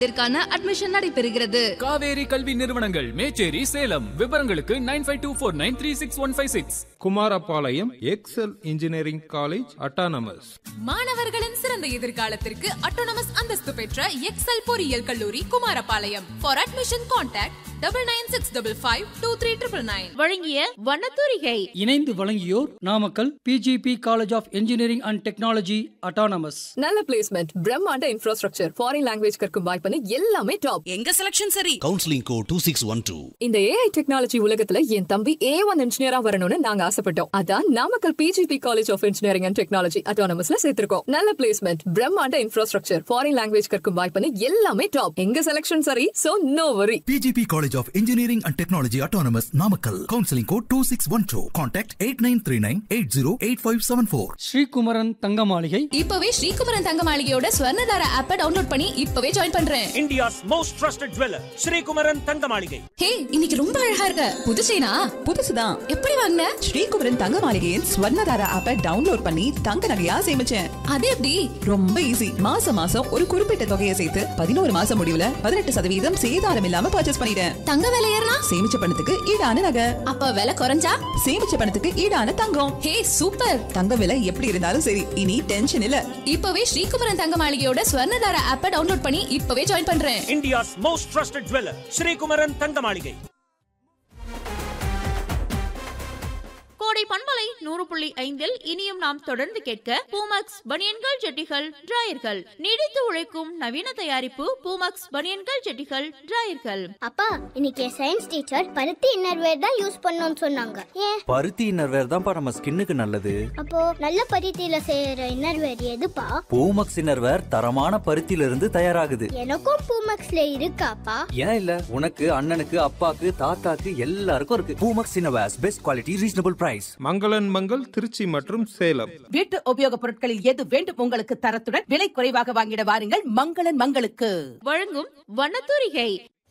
இதற்கான அட்மிஷன் நடைபெறுகிறது காவேரி கல்வி நிறுவனங்கள் மேச்சேரி சேலம் விவரங்களுக்கு nine five two four nine three six one five six Kumarapalayam Excel engineering college autonomous மாணவர்களின் சிறந்த எதிர்காலத்திற்கு அட்டோனமஸ் அந்தஸ்து பெற்ற எக்ஸல் பொறியியல் கல்லூரி Kumarapalayam for admission contact double nine six double five two three triple nine வழங்கிய வண்ணத்தூரிகை இணைந்து வழங்கியோர் Namakkal PGP college of engineering and technology autonomous நல்ல பிளேஸ்மெண்ட் பிரம்மாண்ட இன்ஃப்ராஸ்ட்ரக்சர் ஃபாரின் லாங்குவேஜ் கற்கும் வாய்ப்புன்னு எல்லாமே டாப் எங்க செலக்ஷன் சரி counselling code two six one two இந்த ஏஐ டெக்னாலஜி உலகத்துல என் தம்பி ஏ ஒன் இன்ஜினியரா வரணும்னு நாங்க ஆசைப்பட்டோம் அதான் Namakkal PGP college of engineering and technology அட்டானமஸ்ல சேர்த்திருக்கோம் நல்ல பிளேஸ்மெண்ட் பிரம்மாண்ட இன்ஃப்ராஸ்ட்ரக்சர் ஃபாரின் லாங்குவேஜ் கற்கும் வாய்ப்புன்னு எல்லாமே டாப் எங்க செலக்ஷன் சரி so no worry PGP College of Engineering and Technology Autonomous Namakkal. Counseling code 2612. Contact 8939-808574. Sreekumaran Thanga Maaligai இப்பவே ஸ்ரீகுமரன் தங்க மாளிகையோட ஸ்வர்ணதார ஆப்பை டவுன்லோட் பண்ணி இப்பவே ஜாயின் பண்றேன் India's most trusted jeweller Sri Kumaran Thanga Maaligai ஹே இன்னைக்கு ரொம்ப அழகா இருக்க புது செயினா புதுசுதான் எப்படி வாங்கின ஸ்ரீகுமரன் தங்க மாளிகையின் ஸ்வர்ணதாரா ஆப்பை டவுன்லோட் பண்ணி தங்க நகையா சேமிச்சேன் அது எப்படி ரொம்ப ஈஸி மாசம் மாசம் ஒரு குறிப்பிட்ட தொகையை சேர்த்து பதினோரு மாசம் முடிவுல பதினெட்டு சதவீதம் சேதாரம் இல்லாம பர்ச்சேஸ் பண்ணிட்டேன் தங்க விலை ஏறினா சேமிச்ச பணத்துக்கு ஈடான நகை அப்ப விலை குறைஞ்சா சேமிச்ச பணத்துக்கு ஈடான தங்கம் ஹே சூப்பர் தங்க விலை எப்படி இருந்தாலும் சரி இனி டென்ஷன் இல்ல இப்பவே ஸ்ரீகுமரன் தங்க மாளிகையோட ஸ்வர்ணதார ஆப்பை டவுன்லோட் பண்ணி இப்பவே ஜாயின் பண்றேன் India's most trusted jeweller Sri Kumaran Thanga Maligai கோடை பண்பலை நூறு புள்ளி ஐந்தில் இனியும் நாம் தொடர்ந்து கேட்க பூமக்ஸ் பனியன்கள் ஜெட்டிகள் டிராயர்கள் நீடித்து உழைக்கும் நவீன தயாரிப்பு பூமக்ஸ் பனியன்கள் ஜெட்டிகள் டிராயர்கள் அப்பா இன்னைக்கு சயின்ஸ் டீச்சர் பருத்தி இன்னர்வேர் தான் யூஸ் பண்ணணும்னு சொன்னாங்க ஏன் பருத்தி இன்னர்வேர் தான்ப்பா நம்ம ஸ்கின்னுக்கு நல்லது அப்போ நல்ல பருத்தியில செய்யற இன்னர்வேர் எதுப்பா பூமக்ஸ் இன்னர்வேர் தரமான பருத்தியில இருந்து தயாராகுது எனக்கும் பூமக்ஸ்ல இருக்காப்பா ஏன் இல்ல உனக்கு அண்ணனுக்கு அப்பாக்கு தாத்தாக்கு எல்லாருக்கும் இருக்கு Poomex innerwears best quality reasonable price மங்களன் மங்கள் திருச்சி மற்றும் சேலம் வீட்டு உபயோக பொருட்களில் எது வேண்டும் உங்களுக்கு தரத்துடன் விலை குறைவாக வாங்கிட வாருங்கள் மங்களன் மங்களுக்கு வழங்கும் வண்ணத்தூரிகை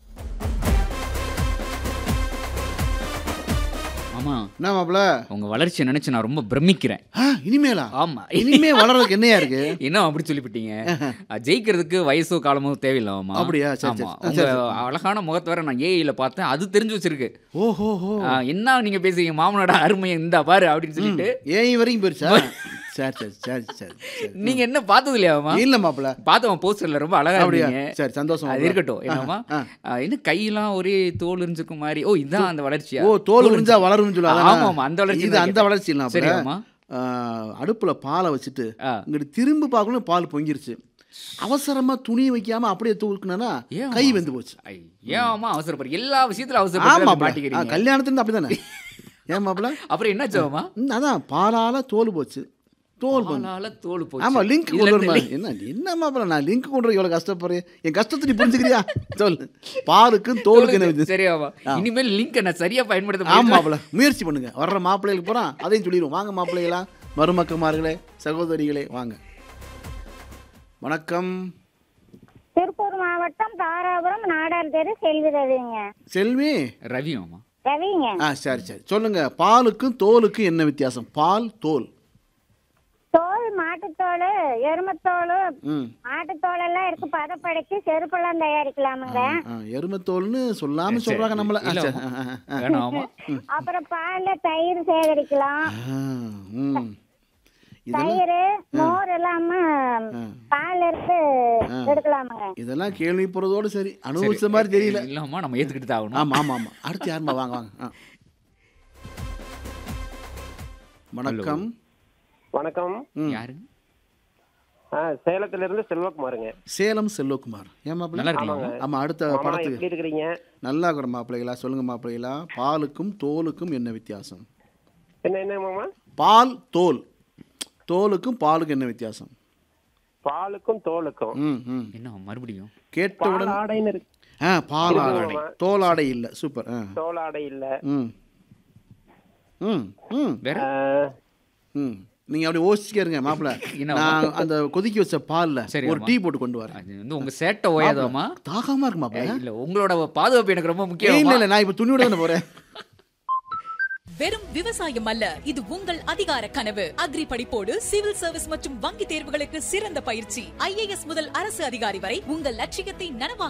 ஆமா என்ன மாப்ள உங்க வளர்ச்சியை நினைச்சு நான் ரொம்ப பிரமிக்கிறேன் இனிமேலா ஆமா இனிமே வளர்றதுக்கு என்னையா இருக்கு என்ன அப்படி சொல்லிவிட்டீங்க அஹ், ஜெயிக்கிறதுக்கு வயசோ காலமோ தேவையில்லாமா அப்படியா? சரி, சரி. ஆமா சரி, உங்க சரி. அழகான முகத்தை வேற நான் ஏஐல பார்த்தேன் அது தெரிஞ்சு வச்சிருக்கு ஓஹோ ஹோ அஹ், என்ன நீங்க பேசுறீங்க மாமனோட அருமையை இந்த பாரு அப்படின்னு சொல்லிட்டு ஏன் வரைக்கும் போயிருச்சா சரி சரி சரி சரி சரி நீங்க என்ன பார்த்தது இல்லையாமா இல்ல மாப்ள பார்த்தவன் போஸ்டர்ல ரொம்ப அழகா அப்படியா? இருந்தீங்க சரி, சந்தோஷம் அது மாப்ள. இருக்கட்டும் என்னமா ஆ, அஹ், என்ன கையெல்லாம் ஒரே தோல் இருந்துக்கு மாதிரி ஓ இதான் அந்த வளர்ச்சியா ஓ தோல் உறிஞ்சா வளரும்னு சொல்லுவாங்க ஆமா ஆமா அந்த வளர்ச்சி இது தான் அந்த கேட்டேன். வளர்ச்சி இல்ல சரி மாப்ள. ஆமா ஆ, அடுப்புல பாலை வச்சுட்டு இங்கிட்டு திரும்ப பார்க்கணும் பால் பொங்கிருச்சு அவசரமா துணி வைக்காம அப்படியே தூக்குனா ஏன் கை அம்மா? வெந்து போச்சு ஏன் ஆமா அவசரப்படுற எல்லா விஷயத்துல ஆமா அவசரப்பட்டு மாப்ள. ஆ, மாட்டிக்கிறீங்க கல்யாணத்துல அப்படிதானே ஏன் மாப்ள அப்புறம் என்னாச்சு ஆமா ம், அதான் பாலால தோல் போச்சு தோல் போச்சு. பாலால தோல் போச்சு. ஆமா லிங்க் இதுல கொண்டு இருந்து வரணும் என்ன என்ன மாப்பிள நான் லிங்க் கொண்டு வர எவ்வளவு கஷ்டப்படுறேன் என் கஷ்டத்தை நீ புரிஞ்சுக்கிறியா சொல்லு பாலுக்கும் தோலுக்கு என்ன வித்தியாசம்? சரியாவா ஆ. இனிமேல் லிங்க் நான் சரியா பயன்படுத்த ஆமா முடியுமா? மாப்பிள முயற்சி பண்ணுங்க வர்ற மாப்பிள்ளைகளுக்கு போறோம் அதையும் சொல்லிடுவோம் வாங்க மாப்பிள்ளைகளா மருமக்கமார்களே சகோதரிகளே வாங்க வணக்கம் திருப்பூர் மாவட்டம் தாராபுரம் நாடார் தெரு செல்வி ரவிங்க செல்வி ரவி ஆமா ரவிங்க ஆ சரி சரி சொல்லுங்க பாலுக்கும் தோலுக்கும் என்ன வித்தியாசம் பால் தோல் தோல் மாட்டுத்தோல் எருமத்தோல் ம் மாட்டுத்தோல் எல்லாம் இருக்கு பதப்படுத்தி செருப்பெல்லாம் தயாரிக்கலாமுங்க ஆ, எருமைத்தோல்னு சொல்லாம சொல்றாங்க நம்மள ஆ, இல்ல, சரி. ஆ, ஆ, ஆ. வேணாமா அப்புறம் பால்ல தயிர் சேகரிக்கலாம் ஆ, ம். இதெல்லாம் தயிர் மோர் எல்லாம பால் இருந்து ஆ. எடுக்கலாமுங்க இதெல்லாம் கேள்விப்படுறதோட சரி அனுபவிச்ச மாதிரி தெரியல இல்லாம நம்ம ஏத்துக்கிட்டு தான் ஆகணும் ஆமா ஆமா ஆமா அடுத்து யாருமா வாங்க வாங்க ஆ. வணக்கம் வணக்கம் ம். யாரு ஆ, சேலத்துல இருந்து செல்வகுமாருங்க சேலம் செல்வகுமார் ஏன் மாப்பிள்ளை நல்லா இருக்கீங்களா? ஆமாங்க. ஆமா அடுத்த மாமா, எப்படி படத்துக்கு இருக்கிறீங்க நல்லா இருக்கிற மாப்பிள்ளைகளா சொல்லுங்க மாப்பிள்ளைகளா பாலுக்கும் தோலுக்கும் என்ன வித்தியாசம் என்ன என்ன மாமா பால் தோல் தோலுக்கும் பாலுக்கும் என்ன வித்தியாசம் பாலுக்கும் தோலுக்கும் ம் ம் என்ன மறுபடியும் கேட்டவுடன் பால் ஆடைன்னு இருக்கு ஆ பால் இருக்கு ஆடை மாமா. தோல் ஆடை இல்ல சூப்பர் ஆ தோல் ஆடை இல்ல ம் ம் ம் வேற ம் நீங்க அப்படி யோசிச்சுக்கே இருங்க மாப்பிள்ள என்ன நான் அந்த கொதிக்க வச்ச பால்ல சரி, ஒரு ஆமா. டீ போட்டு கொண்டு வரேன் அது வந்து உங்க சேட்டை ஓயாதாமா தாகமா இருக்கு மாப்பிள்ள இல்ல உங்களோட பாதுகாப்பு எனக்கு ரொம்ப ஏய், முக்கியம் இல்ல இல்ல நான் இப்ப துணியோட தானே போறேன் வெறும் விவசாயம் அல்ல இது உங்கள் அதிகார கனவு அக்ரி படிப்போடு சிவில் சர்வீஸ் மற்றும் வங்கி தேர்வுகளுக்கு சிறந்த பயிற்சி ஐஏஎஸ் முதல் அரசு அதிகாரி வரை உங்கள் லட்சியத்தை நனவாக்க